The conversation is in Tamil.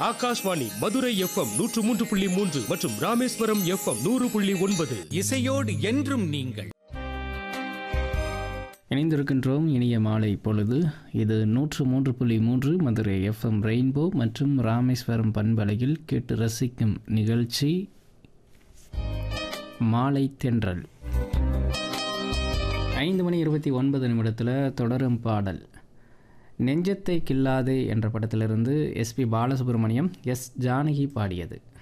ஆகாஷ்வாணி மதுரை எஃப்எம் நூற்று மூன்று புள்ளி மூன்று மற்றும் ராமேஸ்வரம் எஃப்எம் நூறு புள்ளி ஒன்பது இசையோடு என்றும் நீங்கள் இணைந்திருக்கின்றோம் இனிய மாலை பொழுது இது நூற்று மூன்று புள்ளி மூன்று மதுரை எஃப்எம் ரெயின்போ மற்றும் ராமேஸ்வரம் பண்பலையில் கேட்டு ரசிக்கும் நிகழ்ச்சி மாலை தென்றல் ஐந்து மணி இருபத்தி ஒன்பது நிமிடத்தில் தொடரும் பாடல் நெஞ்சத்தை கில்லாதே என்ற படத்திலிருந்து எஸ்பி பாலசுப்ரமணியம் எஸ் ஜானகி பாடியது